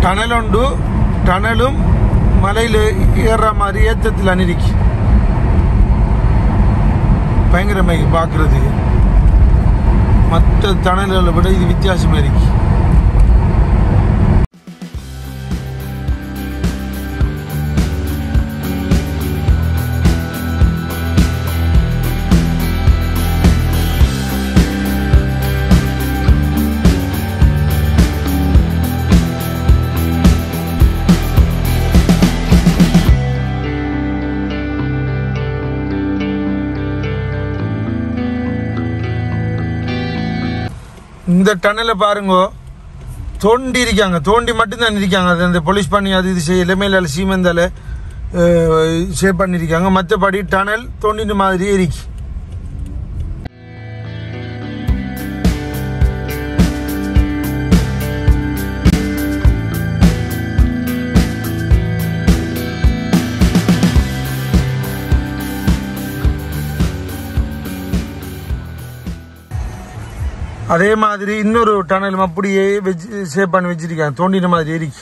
Tunnel உண்டு டனலும் மலையில் ஏறுற மாதிரி ஏற்றத்தில் அணிரிக்கு பயங்கரமாக பார்க்குறது மற்ற டனல்களை விட இது வித்தியாசமாக இருக்கு இந்த டனலை பாருங்க தோண்டி இருக்காங்க தோண்டி மட்டும்தான் இருக்காங்க அது அந்த போலீஸ் பண்ணி அது இது செய்ய எல்லாமே சீமெந்தால ஷேப் பண்ணியிருக்காங்க மற்றபடி டனல் தோண்டின மாதிரியே இருக்கு அதே மாதிரி இன்னொரு டனலும் அப்படியே வச்சு ஷேப் பண்ணி வச்சிருக்காங்க தோண்டின மாதிரி இருக்கு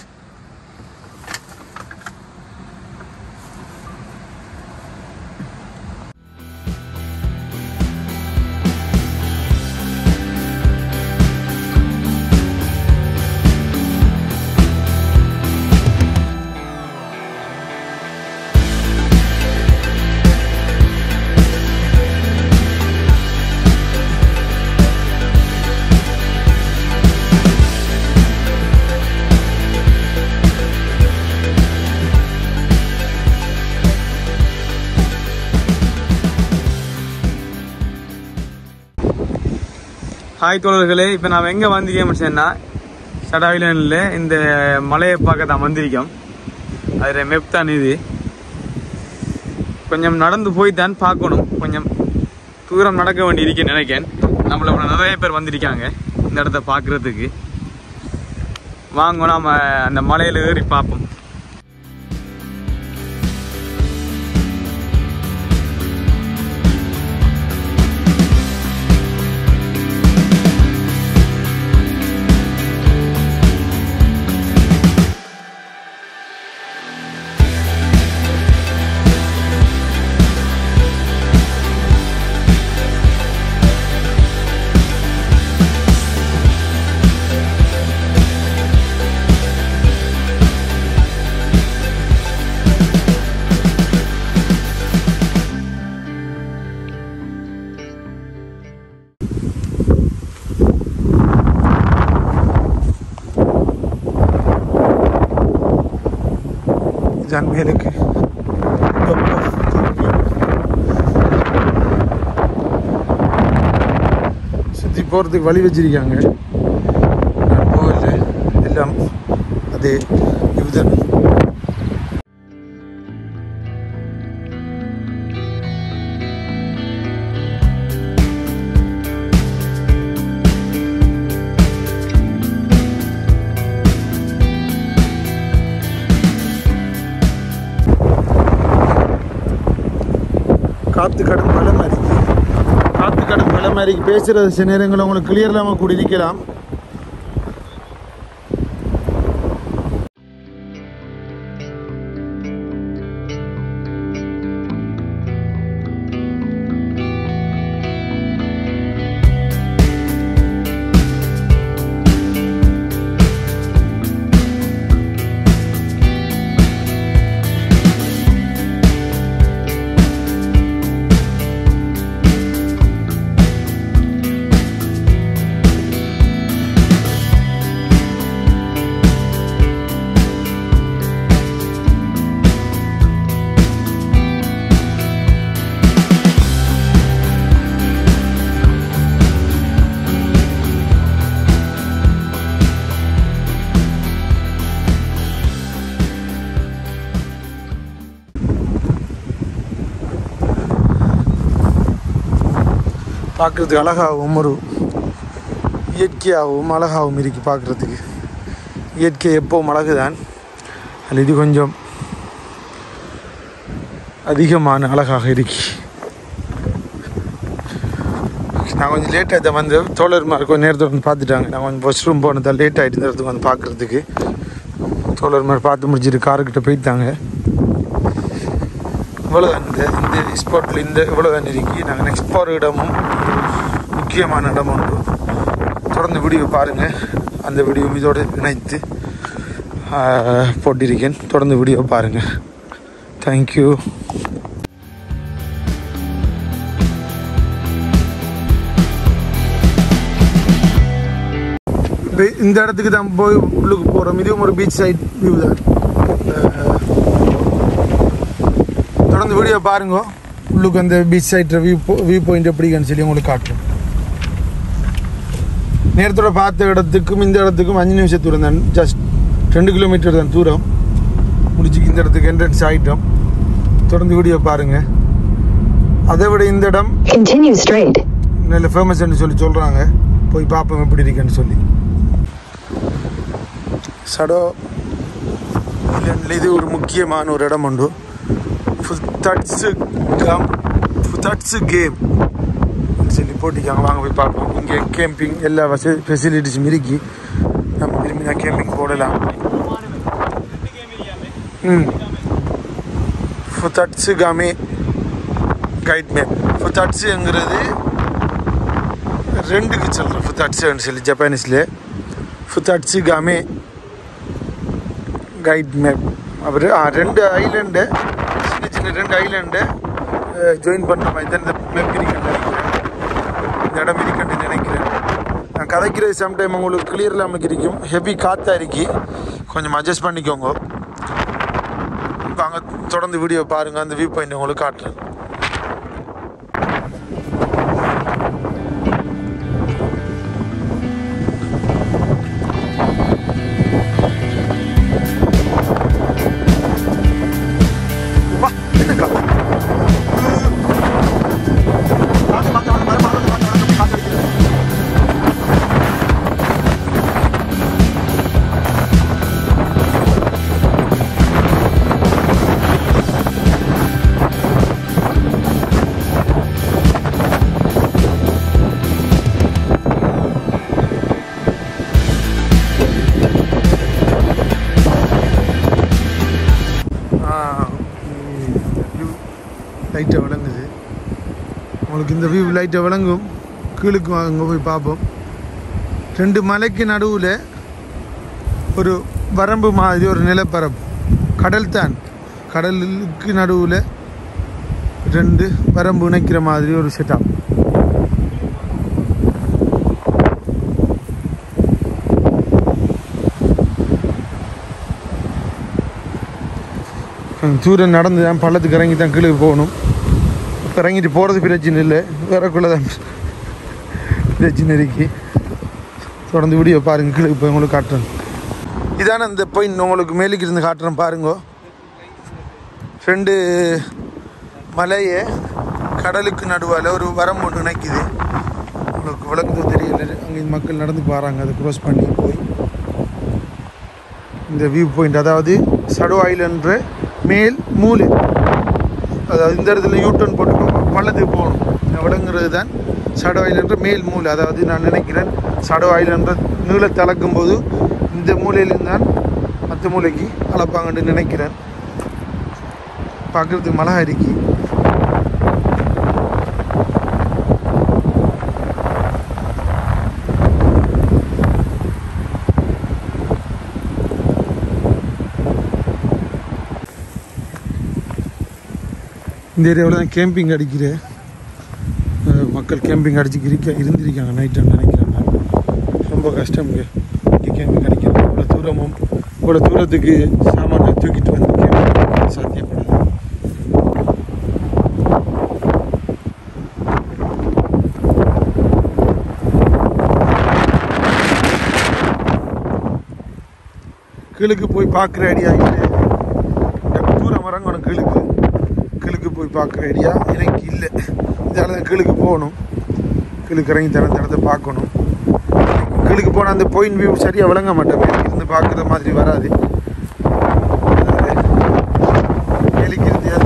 ஹாய் தோழர்களே இப்போ நான் எங்கே வந்திருக்கேன் சொன்னா சடாவிலனில் இந்த மலையை பார்க்க தான் வந்திருக்கோம் அதில் மெப் தான் இது கொஞ்சம் நடந்து போய் தான் பார்க்கணும் கொஞ்சம் தூரம் நடக்க வேண்டி இருக்குன்னு நினைக்கிறேன் நம்மள இப்ப நிறைய பேர் வந்திருக்காங்க இந்த இடத்த பார்க்குறதுக்கு வாங்க நாம அந்த மலையில் ஏறி பார்ப்போம் ஜன்மேலுக்கு சுற்றி போகிறதுக்கு வழி வச்சிருக்காங்க நான் போகல எல்லாம் அதே இதுதான் காத்து கடும் மலை மாதிரி காத்து கடும் மலை மாதிரி பேசுறது சில நேரங்களில் உங்களுக்கு கிளியர் இல்லாமல் கூட இருக்கலாம் பார்க்குறதுக்கு அழகாகவும் ஒரு இயற்கையாகவும் அழகாகவும் இருக்கு பார்க்குறதுக்கு இயற்கை எப்போவும் அழகுதான் அதில் இது கொஞ்சம் அதிகமான அழகாக இருக்கு நான் கொஞ்சம் லேட்டாக தான் வந்து தோழர்மார் கொஞ்சம் நேரத்தில் வந்து பார்த்துட்டாங்க நான் கொஞ்சம் வாஷ் ரூம் போனதால் லேட் ஆகிட்டு இந்த இடத்துக்கு வந்து பார்க்குறதுக்கு தோழர் மாதிரி பார்த்து முடிச்சிட்டு காருக்கிட்ட போயிட்டாங்க இவ்வளோதான் இந்த இந்த ஸ்பாட்டில் இந்த இவ்வளோதான் இருக்கு நாங்கள் நெக்ஸ்ட் போகிற இடமும் முக்கியமான இடம் உண்டு தொடர்ந்து வீடியோ பாருங்கள் அந்த வீடியோ இதோடு இணைத்து ஆஹ், போட்டிருக்கேன் தொடர்ந்து வீடியோ பாருங்கள் தேங்க்யூ இப்போ இந்த இடத்துக்கு தான் போய் உள்ளுக்கு போகிறோம் இதுவும் ஒரு பீச் சைட் வியூ தான் அஹ், தொடர்ந்து வீடியோ பாருங்க உள்ளுக்கு அந்த beach side view view point எப்படின்னு சொல்லி உங்களுக்கு காட்டுறோம் நேரத்தோட பார்த்த இடத்துக்கும் இந்த இடத்துக்கும் அஞ்சு நிமிஷம் தூரம் தான் ஜஸ்ட் ரெண்டு கிலோமீட்டர் தான் தூரம் முடிச்சுக்கு இந்த இடத்துக்கு என்ட்ரன்ஸ் ஆகிட்டோம் தொடர்ந்து வீடியோ பாருங்கள் அதை விட இந்த இடம் Continue straight. நல்ல ஃபேமஸ்ன்னு சொல்லி சொல்கிறாங்க போய் பார்ப்போம் எப்படி இருக்குன்னு சொல்லி சடோ இல்லைன்னு இது ஒரு முக்கியமான ஒரு இடம் உண்டு ஃபுத்தட்ஸு கம் ஃபுத்தட்ஸு கேம் சொல்லி போட்டிக்காங்க வாங்க போய் பார்ப்போம் இங்கே கேம்பிங் எல்லா வசதி ஃபெசிலிட்டிஸும் இருக்கி நம்ம விரும்பினா கேம்பிங் போடலாம் ம் ஃபுத்தட்ஸு காமே கைட் மேப் ஃபுத்தாட்ஸுங்கிறது ரெண்டுக்கு சொல்கிறேன் ஃபுத்தாட்ஸுன்னு சொல்லி ஜப்பானீஸில் ஃபுத்தாட்ஸு காமே கைட் மேப் அப்புறம் ஆ ரெண்டு ஐலண்டு சின்ன சின்ன ரெண்டு ஐலண்டு ஜாயின் பண்ணுற மாதிரி தான் இந்த மேப் இருக்குன்னு நினைக்கிறேன் இந்த இடம் இருக்குன்னு நினைக்கிறேன் நான் கதைக்கிறது சம்டைம் உங்களுக்கு கிளியர் இல்லாமல் இருக்கும் ஹெவி காற்றா இருக்கி கொஞ்சம் அட்ஜஸ்ட் பண்ணிக்கோங்க வாங்க தொடர்ந்து வீடியோ பாருங்கள் அந்த வியூ பாயிண்ட் உங்களுக்கு காட்டுறேன் வா என்னக்கா லைட்டாக விளங்குது உங்களுக்கு இந்த வியூ லைட்டாக விளங்கும் கீழுக்கு அங்கே போய் பார்ப்போம் ரெண்டு மலைக்கு நடுவில் ஒரு வரம்பு மாதிரி ஒரு நிலப்பரப்பு கடல் தான் கடலுக்கு நடுவில் ரெண்டு வரம்பு இணைக்கிற மாதிரி ஒரு செட்டப் தூரம் நடந்து தான் பள்ளத்துக்கு இறங்கி தான் கீழே போகணும் இப்போ இறங்கிட்டு போகிறது பிரச்சனை இல்லை வரக்குள்ள தான் பிரச்சனை இருக்கு தொடர்ந்து வீடியோ பாருங்க கீழே போய் உங்களுக்கு காட்டுறேன் இதான இந்த பாயிண்ட் உங்களுக்கு மேலுக்கு இருந்து காட்டுறேன் பாருங்க ரெண்டு மலையை கடலுக்கு நடுவால் ஒரு வரம்பு ஒன்று நினைக்குது உங்களுக்கு விளக்குதோ தெரியல அங்கே மக்கள் நடந்து போகிறாங்க அதை க்ரோஸ் பண்ணி போய் இந்த வியூ பாயிண்ட் அதாவது சடோ ஐலன்ற மேல் மூலை அதாவது இந்த இடத்துல யூட்டர்ன் போட்டு ப- பள்ளத்துக்கு போகணும் விளங்குறது தான் சடோ ஐலன்ற மேல் மூலை அதாவது நான் நினைக்கிறேன் சடோ ஐலன்ற நீளத்தை அளக்கும் போது இந்த மூலையிலிருந்து தான் மற்ற மூலைக்கு அளப்பாங்கன்னு நினைக்கிறேன் பார்க்குறதுக்கு மழை இருக்கு இந்த ஏரியாவில் தான் கேம்பிங் அடிக்கிற அஹ், மக்கள் கேம்பிங் அடிச்சு இருக்க இருந்திருக்காங்க நைட்டு நினைக்கிறேன் நான். ரொம்ப கஷ்டம்ங்க இங்கே கேம்பிங் அடிக்கிறது இவ்வளோ தூரமும் இவ்வளோ தூரத்துக்கு சாமானை தூக்கிட்டு வந்து கேம்பிங் அடிக்கிறது சாத்தியப்படாது கீழுக்கு போய் பார்க்குற ஐடியா இல்லை எனக்கு தூரம் இறங்கணும் கீழுக்கு கீழுக்கு போய் பார்க்குற ஐடியா எனக்கு இல்லை இதால் தான் கீழுக்கு போகணும் கீழுக்கு இறங்கி தர தரத்தை பார்க்கணும் கீழுக்கு போனால் அந்த பாயிண்ட் வியூ சரியாக விளங்க மாட்டேன் மேலே இருந்து பார்க்குற மாதிரி வராது அதனால மேலுக்கு இருந்து அது-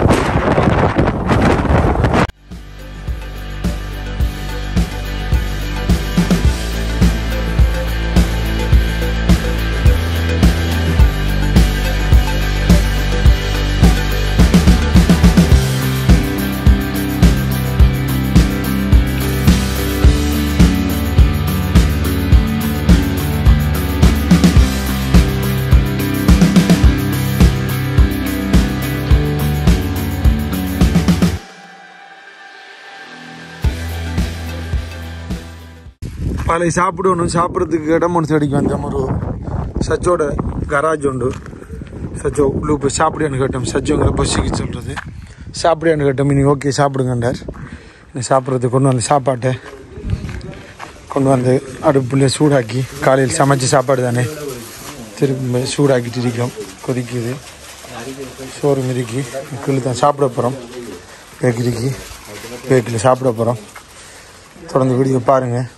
பழைய சாப்பிடணும் சாப்பிட்றதுக்கு இடம் ஒன்று தேடிக்கு வந்தோம் ஒரு சச்சோட கராஜ் உண்டு சச்சோ உள்ளே போய் சாப்பிடுன்னு கேட்டோம் சச்சோங்கிற பஸ்ஸுக்கு சொல்கிறது சாப்பிடுன்னு கேட்டோம் இன்னைக்கு ஓகே சாப்பிடுங்கண்டார் இன்னும் சாப்பிட்றதுக்கு கொண்டு வந்து சாப்பாட்டை கொண்டு வந்து அடுப்புல சூடாக்கி காலையில் சமைச்ச சாப்பாடு தானே திரும்ப சூடாக்கிட்டு இருக்கோம் கொதிக்குது சோறு மிதிக்கி கீழே தான் சாப்பிட போகிறோம் பேக்கரிக்கு பேக்கரியில் சாப்பிட போகிறோம் தொடர்ந்து வீடியோ பாருங்கள்